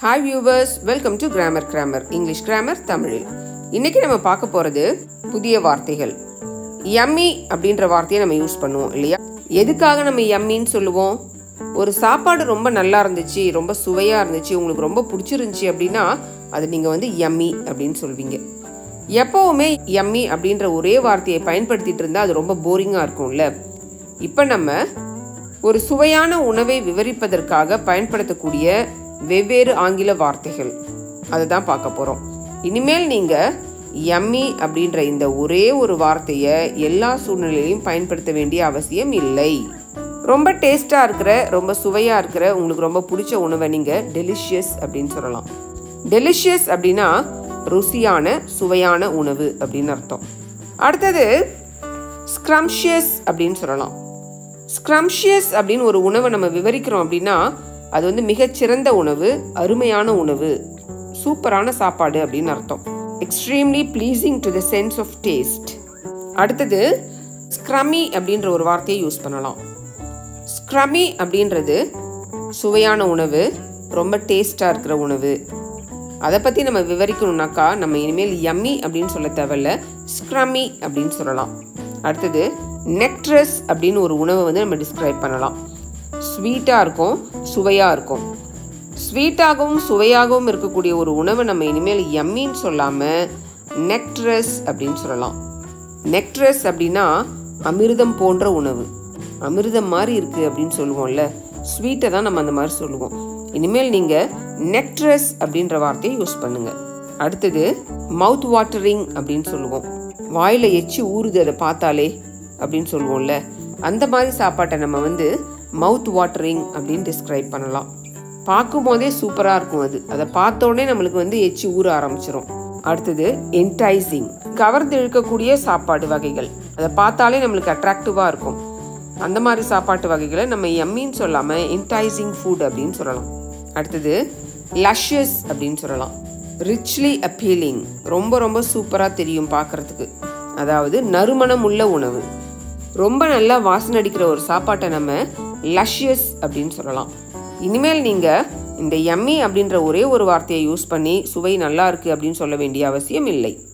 hi viewers welcome to grammar grammar English grammar தமிழில் இன்னைக்கு நம்ம பார்க்க போகிறது புதிய வார்த்தைகள் யம்மி அப்படின்ற வார்த்தையை நம்ம யூஸ் பண்ணுவோம் இல்லையா எதுக்காக நம்ம யம்மின்னு சொல்லுவோம் ஒரு சாப்பாடு ரொம்ப நல்லா இருந்துச்சு ரொம்ப சுவையாக இருந்துச்சு உங்களுக்கு ரொம்ப பிடிச்சிருந்துச்சி அப்படின்னா அது நீங்கள் வந்து யம்மி அப்படின்னு சொல்வீங்க எப்போவுமே யம்மி அப்படின்ற ஒரே வார்த்தையை பயன்படுத்திட்டு இருந்தால் அது ரொம்ப போரிங்காக இருக்கும்ல இப்போ நம்ம ஒரு சுவையான உணவை விவரிப்பதற்காக பயன்படுத்தக்கூடிய வெவ்வேறு ஆங்கில வார்த்தைகள் அதை தான் பார்க்க போகிறோம் இனிமேல் நீங்கள் யம்மி அப்படின்ற இந்த ஒரே ஒரு வார்த்தையை எல்லா சூழ்நிலையிலையும் பயன்படுத்த வேண்டிய அவசியம் இல்லை ரொம்ப டேஸ்ட்டாக இருக்கிற ரொம்ப சுவையாக இருக்கிற உங்களுக்கு ரொம்ப பிடிச்ச உணவை நீங்கள் டெலிஷியஸ் அப்படின்னு சொல்லலாம் டெலிஷியஸ் அப்படின்னா ருசியான சுவையான உணவு அப்படின்னு அர்த்தம் அடுத்தது ஸ்க்ரம்ஷியஸ் அப்படின்னு சொல்லலாம் ஸ்க்ரம்ஷியஸ் அப்படின்னு ஒரு உணவை நம்ம விவரிக்கிறோம் அப்படின்னா அது வந்து மிகச்சிறந்த உணவு அருமையான உணவு சூப்பரான சாப்பாடு அப்படின்னு அர்த்தம் extremely pleasing to the sense of taste அடுத்தது ஸ்க்ரமி அப்படின்ற ஒரு வார்த்தையை யூஸ் பண்ணலாம் ஸ்க்ரமி அப்படின்றது சுவையான உணவு ரொம்ப டேஸ்டாக இருக்கிற உணவு அதை பற்றி நம்ம விவரிக்கணும்னாக்கா நம்ம இனிமேல் யம்மி அப்படின்னு சொல்ல தேவையில்ல ஸ்க்ரமி அப்படின்னு சொல்லலாம் அடுத்தது நெக்ட்ரஸ் அப்படின்னு ஒரு உணவை வந்து நம்ம டிஸ்கிரைப் பண்ணலாம் ஸ்வீட்டாக இருக்கும் சுவையாக இருக்கும் ஸ்வீட்டாகவும் சுவையாகவும் இருக்கக்கூடிய ஒரு உணவை நம்ம இனிமேல் யம்மின்னு சொல்லாமல் நெக்ட்ரஸ் அப்படின்னு சொல்லலாம் நெக்ட்ரஸ் அப்படின்னா அமிர்தம் போன்ற உணவு அமிர்தம் மாதிரி இருக்குது அப்படின்னு சொல்லுவோம்ல ஸ்வீட்டை தான் நம்ம அந்த மாதிரி சொல்லுவோம் இனிமேல் நீங்கள் நெக்ட்ரஸ் அப்படின்ற வார்த்தையை யூஸ் பண்ணுங்கள் அடுத்தது மவுத் வாட்டரிங் அப்படின்னு சொல்லுவோம் வாயில் எச்சி ஊறுது அதை பார்த்தாலே அப்படின்னு சொல்லுவோம்ல அந்த மாதிரி சாப்பாட்டை நம்ம வந்து மவுத் வாட்டரிங் அப்படின்னு டிஸ்கிரைப் பண்ணலாம் பார்க்கும் போதே சூப்பராக இருக்கும் அது அதை பார்த்தோடனே நம்மளுக்கு வந்து எச்சி ஊற ஆரம்பிச்சிரும் அடுத்தது என்டைசிங் கவர்ந்து இழுக்கக்கூடிய சாப்பாடு வகைகள் அதை பார்த்தாலே நம்மளுக்கு அட்ராக்டிவாக இருக்கும் அந்த மாதிரி சாப்பாட்டு வகைகளை நம்ம எம்மின்னு சொல்லாமல் என்டைசிங் ஃபுட் அப்படின்னு சொல்லலாம் அடுத்தது லஷ்யஸ் அப்படின்னு சொல்லலாம் ரிச்லி அப்பீலிங் ரொம்ப ரொம்ப சூப்பராக தெரியும் பார்க்குறதுக்கு அதாவது நறுமணம் உள்ள உணவு ரொம்ப நல்லா வாசனை அடிக்கிற ஒரு சாப்பாட்டை நம்ம லஷ்யஸ் அப்படின்னு சொல்லலாம் இனிமேல் நீங்கள் இந்த எம்மி அப்படின்ற ஒரே ஒரு வார்த்தையை யூஸ் பண்ணி சுவை நல்லா இருக்குது அப்படின்னு சொல்ல வேண்டிய அவசியம் இல்லை